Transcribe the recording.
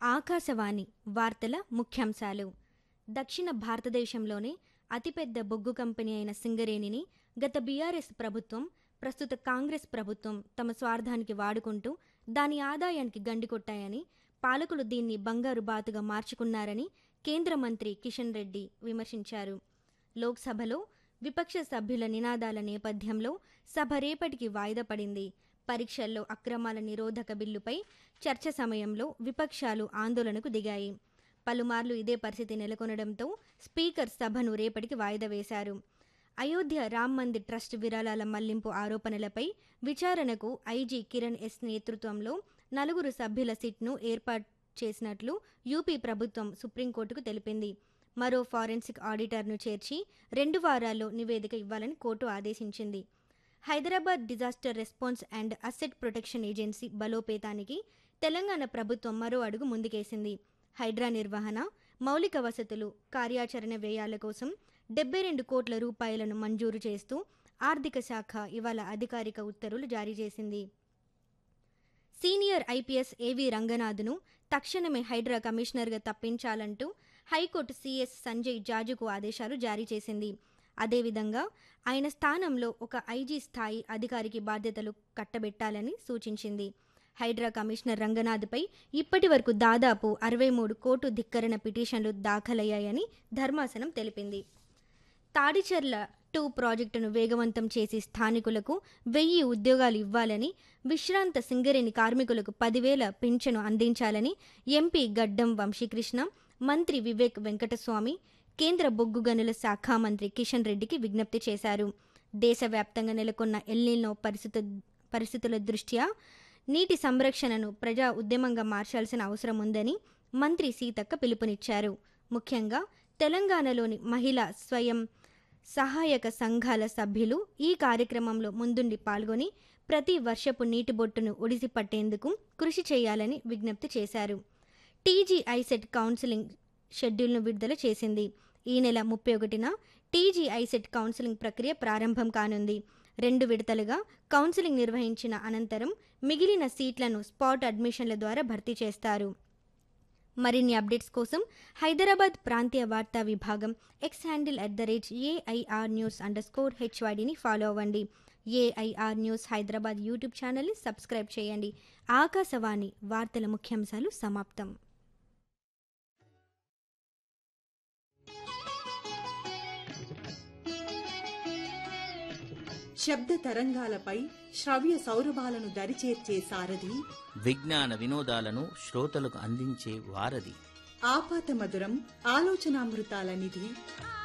ఆకాశవాణి వార్తల ముఖ్యాంశాలు దక్షిణ భారతదేశంలోనే అతిపెద్ద బొగ్గు కంపెనీ అయిన సింగరేణిని గత బీఆర్ఎస్ ప్రభుత్వం ప్రస్తుత కాంగ్రెస్ ప్రభుత్వం తమ స్వార్థానికి వాడుకుంటూ దాని ఆదాయానికి గండికొట్టాయని పాలకులు దీన్ని బంగారు బాతుగా మార్చుకున్నారని కేంద్ర మంత్రి కిషన్ రెడ్డి విమర్శించారు లోక్సభలో విపక్ష సభ్యుల నినాదాల నేపథ్యంలో సభ రేపటికి వాయిదా పడింది పరీక్షల్లో అక్రమాల నిరోధక బిల్లుపై చర్చ సమయంలో విపక్షాలు ఆందోళనకు దిగాయి పలుమార్లు ఇదే పరిస్థితి నెలకొనడంతో స్పీకర్ సభను రేపటికి వాయిదా వేశారు అయోధ్య రామ్ మందిర్ ట్రస్ట్ విరాళాల మళ్లింపు ఆరోపణలపై విచారణకు ఐజీ కిరణ్ ఎస్ నేతృత్వంలో నలుగురు సభ్యుల సిట్ను ఏర్పాటు చేసినట్లు యూపీ ప్రభుత్వం సుప్రీంకోర్టుకు తెలిపింది మరో ఫారెన్సిక్ ఆడిటర్ను చేర్చి రెండు వారాల్లో నివేదిక ఇవ్వాలని కోర్టు ఆదేశించింది Hyderabad disaster response and asset protection agency బలోపేతానికి తెలంగాణ ప్రభుత్వం మరో అడుగు ముందుకేసింది హైడ్రా నిర్వహణ మౌలిక వసతులు కార్యాచరణ వ్యయాల కోసం డెబ్బై రెండు కోట్ల రూపాయలను మంజూరు చేస్తూ ఆర్థిక శాఖ ఇవాళ అధికారిక ఉత్తర్వులు జారీ చేసింది సీనియర్ ఐపీఎస్ ఏవి రంగనాథ్ను తక్షణమే హైడ్రా కమిషనర్గా తప్పించాలంటూ హైకోర్టు సీఎస్ సంజయ్ జాజుకు ఆదేశాలు జారీ చేసింది అదేవిధంగా ఆయన స్థానంలో ఒక ఐజీ స్థాయి అధికారికి బాధ్యతలు కట్టబెట్టాలని సూచించింది హైడ్రా కమిషనర్ రంగనాథ్పై ఇప్పటి వరకు దాదాపు అరవై మూడు కోటు ధిక్కరణ పిటిషన్లు దాఖలయ్యాయని ధర్మాసనం తెలిపింది తాడిచెర్ల టూ ప్రాజెక్టును వేగవంతం చేసి స్థానికులకు వెయ్యి ఉద్యోగాలు ఇవ్వాలని విశ్రాంత సింగరేణి కార్మికులకు పదివేల పింఛను అందించాలని ఎంపీ గడ్డం వంశీకృష్ణ మంత్రి వివేక్ వెంకటస్వామి కేంద్ర బొగ్గు గనుల శాఖ మంత్రి కిషన్ రెడ్డికి విజ్ఞప్తి చేశారు దేశవ్యాప్తంగా నెలకొన్న ఎల్నినో పరిస్థితు పరిస్థితుల దృష్ట్యా నీటి సంరక్షణను ప్రజా ఉద్యమంగా మార్చాల్సిన అవసరం ఉందని మంత్రి సీతక్క పిలుపునిచ్చారు ముఖ్యంగా తెలంగాణలోని మహిళా స్వయం సహాయక సంఘాల సభ్యులు ఈ కార్యక్రమంలో ముందుండి పాల్గొని ప్రతి వర్షపు నీటి బొట్టును ఒడిసి పట్టేందుకు కృషి చేయాలని విజ్ఞప్తి చేశారు టీజీ ఐసెట్ కౌన్సిలింగ్ షెడ్యూల్ను విడుదల చేసింది ఈ నెల ముప్పై ఒకటిన టీజీ ఐసెట్ కౌన్సిలింగ్ ప్రక్రియ ప్రారంభం కానుంది రెండు విడతలుగా కౌన్సిలింగ్ నిర్వహించిన అనంతరం మిగిలిన సీట్లను స్పాట్ అడ్మిషన్ల ద్వారా భర్తీ చేస్తారు మరిన్ని అప్డేట్స్ కోసం హైదరాబాద్ ప్రాంతీయ వార్తా విభాగం X handle at the rate AIR news underscore స్కోర్ హెచ్వైడిని ఫాలో అవ్వండి ఏఐఆర్ న్యూస్ హైదరాబాద్ యూట్యూబ్ ఛానల్ని సబ్స్క్రైబ్ చేయండి ఆకాశవాణి వార్తల ముఖ్యాంశాలు సమాప్తం శబ్ద తరంగాలపై శ్రవ్య సౌరభాలను దరిచేర్చే సారథి విజ్ఞాన వినోదాలను శ్రోతలకు అందించే వారధి ఆపాత మధురం ఆలోచనామృతాల నిధి